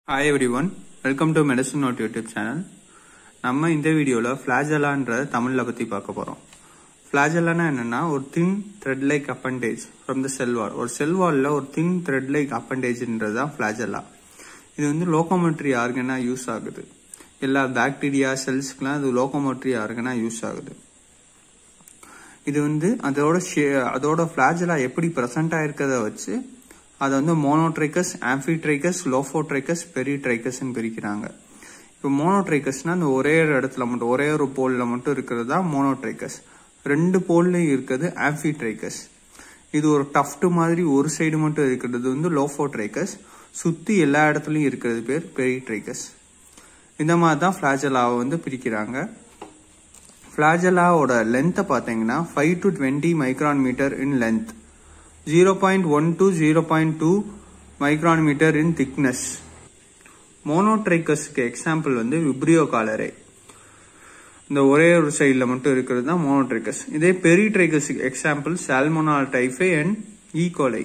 hi every one welcome to medicine note YouTube channel நம்ம இந்த வீடியோவில் ஃப்ளாஜலான்ற தமிழில் பற்றி பார்க்க போகிறோம் ஃப்ளாஜலானா என்னன்னா ஒரு thin thread like appendage from the cell wall ஒரு செல் வாலில் ஒரு தின் த்ரெட் லைக் அப்பண்டேஜ்ன்றது தான் ஃப்ளாஜலா இது வந்து லோகோமெட்ரி ஆர்கனாக யூஸ் ஆகுது எல்லா பாக்டீரியா செல்ஸ்க்குலாம் இது லோகோமெட்ரி ஆர்கனாக யூஸ் ஆகுது இது வந்து அதோட ஷே- அதோட ஃபிளாஜலா எப்படி ப்ரெசென்ட் ஆயிருக்கிறத வச்சு அதை வந்து மோனோட்ரைக்கஸ் ஆம்பிட்ரைக்கஸ் லோஃபோட்ரைக்கஸ் பெரிட்ரைக்கஸ்ன்னு பிரிக்கிறாங்க இப்போ மோனோட்ரைக்கஸ்னா அந்த ஒரே ஒரு இடத்துல மட்டும் ஒரே ஒரு போல்ல மட்டும் இருக்கிறது தான் மோனோட்ரைக்கஸ் ரெண்டு போல்லையும் இருக்கிறது ஆம்பிட்ரைக்கஸ் இது ஒரு டஃப்ட் மாதிரி ஒரு சைடு மட்டும் இருக்கிறது வந்து லோஃபோட்ரைக்கஸ் சுத்தி எல்லா இடத்துலயும் இருக்கிறது பேர் பெரிட்ரைக்கஸ் இந்த மாதிரி தான் ஃபிளாஜலாவை வந்து பிரிக்கிறாங்க ஃபிளாஜலாவோட லென்த்தை பார்த்தீங்கன்னா five to twenty micron metre in length zero point one to zero point two micron metre in thickness மோனோட்ரைக்கஸ்க்கு எக்ஸாம்பிள் வந்து விப்ரியோ காலரே இந்த ஒரே ஒரு சைடில் மட்டும் இருக்கிறது தான் மோனோட்ரைக்கஸ் இதே பெரிட்ரைக்கஸ்க்கு எக்ஸாம்பிள் சால்மோனால் டைஃபே அண்ட் ஈகோலை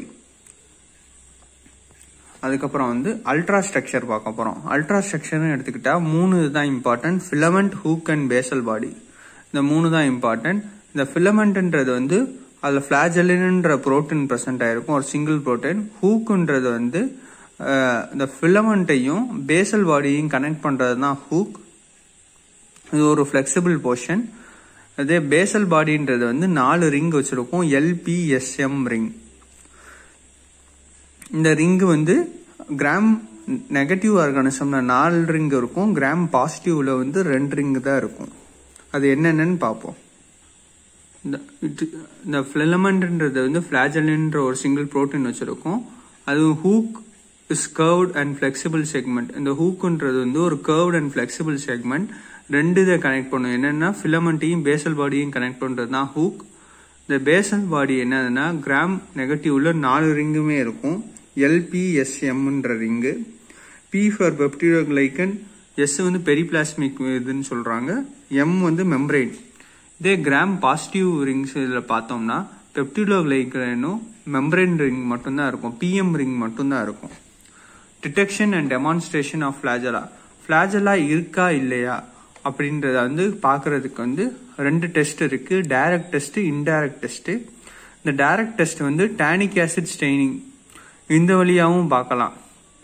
அதுக்கப்புறம் வந்து அல்ட்ரா ஸ்ட்ரக்சர் பார்க்க போறோம் அல்ட்ரா ஸ்ட்ரக்சர்னு எடுத்துக்கிட்டா மூணு தான் important filament hook and basal body இந்த மூணு தான் இம்பார்ட்டன்ட் இந்த ஃபிலமெண்ட்ன்றது வந்து அதில் ஃபிளாஜலின்ன்ற புரோட்டீன் ப்ரெசென்ட் ஆயிருக்கும் ஒரு சிங்கிள் புரோட்டீன் ஹூக்குன்றது வந்து அஹ், இந்த ஃபிலமெண்ட்டையும் பேசல் பாடியையும் கனெக்ட் பண்றது தான் ஹூக் இது ஒரு ஃபிளெக்சிபிள் போர்ஷன் அதே பேசல் பாடின்றது வந்து நாலு ரிங் வச்சிருக்கும் எல்பிஎஸ்எம் ரிங் இந்த ரிங் வந்து கிராம் நெகட்டிவ் ஆர்கானிசம்ல நாலு ரிங் இருக்கும் கிராம் பாசிட்டிவ்ல வந்து ரெண்டு ரிங் தான் இருக்கும் அது என்னென்னு பார்ப்போம் இந்த இது- இந்த ஃபிலமெண்ட்ன்றது வந்து ஃபிளாஜலின்ற ஒரு சிங்கிள் புரோட்டீன் வச்சிருக்கும் அது hook is curved and flexible segment இந்த ஹூக்குன்றது வந்து ஒரு கர்வ்ட் அண்ட் ஃபிளெக்சிபிள் செக்மெண்ட் ரெண்டு இதை கனெக்ட் பண்ணும் என்னன்னா ஃபிலமெண்ட்டையும் பேசல் பாடியும் கனெக்ட் பண்றது தான் ஹூக் இந்த பேசல் பாடி என்னதுன்னா கிராம் நெகட்டிவ்ல நாலு ரிங்குமே இருக்கும் எல்பிஎஸ்எம்ன்ற ring P for peptidoglycan S வந்து பெரிபிளாஸ்மிக் இதுன்னு சொல்றாங்க எம் வந்து மெம்பரைன் இதே கிராம் பாசிட்டிவ் ரிங்ஸ் இதில் பார்த்தோம்னா பெப்டிடோகிளைக்கனும் மெம்பரைன் ரிங் மட்டும்தான் இருக்கும் பிஎம் ரிங் மட்டும்தான் இருக்கும் detection and demonstration of flagella flagella இருக்கா இல்லையா அப்படின்றத வந்து பார்க்கறதுக்கு வந்து ரெண்டு டெஸ்ட் இருக்கு டைரக்ட் டெஸ்ட் இன்டைரக்ட் டெஸ்ட் இந்த டைரக்ட் டெஸ்ட் வந்து டானிக் ஆசிட் ஸ்டெய்னிங் இந்த வழியாகவும் பார்க்கலாம்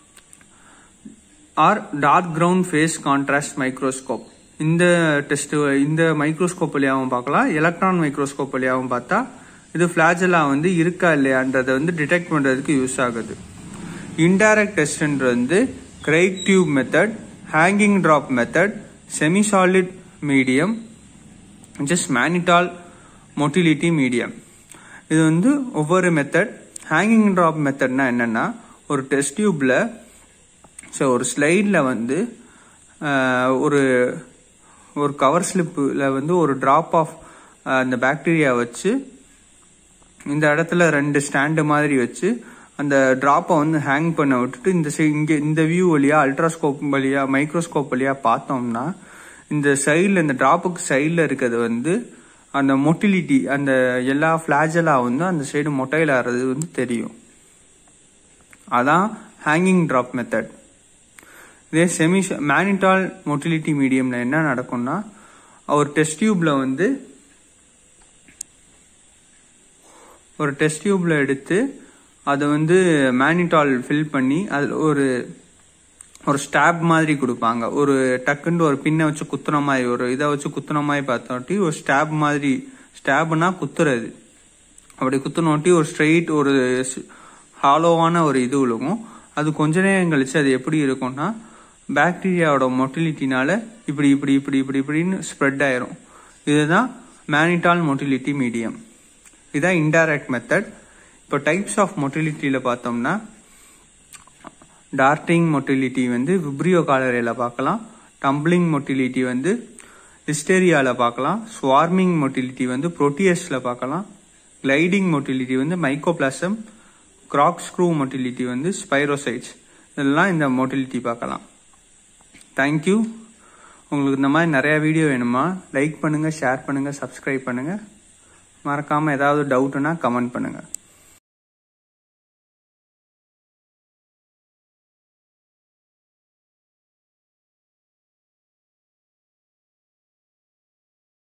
or dark ground phase contrast microscope இந்த டெஸ்ட் இந்த மைக்ரோஸ்கோப் வழியாகவும் பார்க்கலாம் எலக்ட்ரான் மைக்ரோஸ்கோப் வழியாகவும் பார்த்தா இது ஃபிளாஜலா வந்து இருக்கா இல்லையான்றதை வந்து டிடெக்ட் பண்றதுக்கு யூஸ் ஆகுது இன்டைரக்ட் டெஸ்ட்ன்றது வந்து Craigie tube method hanging drop method semi solid medium just mannitol motility medium இது வந்து ஒவ்வொரு மெத்தட் ஹேங்கிங் டிராப் மெத்தட்னா என்னன்னா ஒரு டெஸ்ட் டியூப்ல ஸோ ஒரு ஸ்லைடில் வந்து ஆஹ், ஒரு ஒரு கவர் ஸ்லிப்பில் வந்து ஒரு டிராப் ஆஃப் அந்த பாக்டீரியா வச்சு இந்த இடத்துல ரெண்டு ஸ்டாண்டு மாதிரி வச்சு அந்த டிராப்பை வந்து ஹேங் பண்ண விட்டுட்டு இந்த சை- இங்க இந்த வியூ வழியா அல்ட்ராஸ்கோப் வழியா மைக்ரோஸ்கோப் வழியா பார்த்தோம்னா இந்த சைடில் இந்த டிராப்புக்கு சைடில் இருக்கிறது வந்து அந்த மொட்டிலிட்டி அந்த எல்லா ஃபிளாஜலா வந்து அந்த சைடு மொட்டையில் ஆறது வந்து தெரியும் அதான் ஹேங்கிங் டிராப் மெத்தட் இதே செமி மேனிட்டால் மொட்டிலிட்டி மீடியம்ல என்ன நடக்கும்னா ஒரு டெஸ்ட் டியூப்ல வந்து ஒரு டெஸ்ட் டியூப்ல எடுத்து அதை வந்து மேனிட்டால் ஃபில் பண்ணி அதில் ஒரு ஒரு ஸ்டாப் மாதிரி கொடுப்பாங்க ஒரு டக்குன்னு ஒரு பின்னை வச்சு குத்துன மாதிரி ஒரு இதை வச்சு குத்துன மாதிரி பார்த்தோட்டி ஒரு ஸ்டாப் மாதிரி ஸ்டாப்னா குத்துறது அப்படி குத்துனோட்டி ஒரு ஸ்ட்ரெயிட் ஒரு ஹாலோவான ஒரு இது விழுகும் அது கொஞ்ச நேரம் கழிச்சு அது எப்படி இருக்கும்னா பாக்டீரியாவோட மொட்டிலிட்டினால இப்படி இப்படி இப்படி இப்படி இப்படின்னு ஸ்ப்ரெட் ஆயிரும் இதுதான் மேனிட்டால் மொட்டிலிட்டி மீடியம் இதுதான் இன்டைரக்ட் மெத்தட் இப்போ டைப்ஸ் ஆஃப் மொட்டிலிட்டியில் பார்த்தோம்னா டார்டிங் மொட்டிலிட்டி வந்து விப்ரியோ காலரேல பார்க்கலாம் டம்பிளிங் மொட்டிலிட்டி வந்து ஹிஸ்டேரியால பார்க்கலாம் ஸ்வார்மிங் மொட்டிலிட்டி வந்து புரோட்டியஸ்ல பார்க்கலாம் கிளைடிங் மொட்டிலிட்டி வந்து மைக்கோபிளாசம் கிராக் ஸ்க்ரூ மொட்டிலிட்டி வந்து ஸ்பைரோசைட்ஸ் இதெல்லாம் இந்த மொட்டிலிட்டி பார்க்கலாம் தேங்க்யூ உங்களுக்கு இந்த மாதிரி நிறைய வீடியோ வேணுமா லைக் பண்ணுங்க ஷேர் பண்ணுங்க சப்ஸ்கிரைப் பண்ணுங்க மறக்காம ஏதாவது டவுட்னா கமெண்ட் பண்ணுங்க